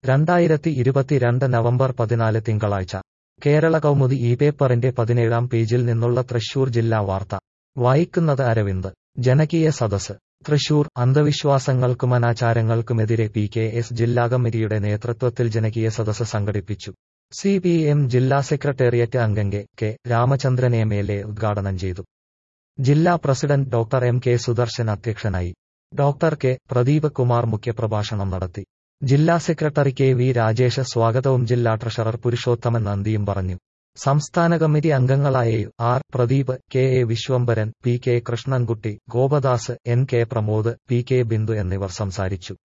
രണ്ടായിരത്തി ഇരുപത്തിരണ്ട് നവംബർ പതിനാല് തിങ്കളാഴ്ച കേരള കൗമുദി ഈ പേപ്പറിന്റെ പതിനേഴാം പേജിൽ നിന്നുള്ള തൃശൂർ ജില്ലാ വാർത്ത വായിക്കുന്നത് അരവിന്ദ് ജനകീയ സദസ് തൃശൂർ അന്ധവിശ്വാസങ്ങൾക്കും അനാചാരങ്ങൾക്കുമെതിരെ പി കെ എസ് ജില്ലാ കമ്മിറ്റിയുടെ നേതൃത്വത്തിൽ ജനകീയ സദസ് സംഘടിപ്പിച്ചു സി പി എം ജില്ലാ സെക്രട്ടേറിയറ്റ് അംഗം K K Ramachandran M L A ഉദ്ഘാടനം ചെയ്തു ജില്ലാ president doctor M K Sudarshan അധ്യക്ഷനായി ഡോക്ടർ കെ പ്രദീപ് കുമാർ മുഖ്യപ്രഭാഷണം നടത്തി ജില്ലാ സെക്രട്ടറി കെ വി രാജേഷ് സ്വാഗതവും ജില്ലാ ട്രഷറർ പുരുഷോത്തമൻ നന്ദിയും പറഞ്ഞു സംസ്ഥാന കമ്മിറ്റി അംഗങ്ങളായ U R Pradeep K A Vishwambharan P K Krishnankutty Gopadas N K Pramod P K Bindu എന്നിവർ സംസാരിച്ചു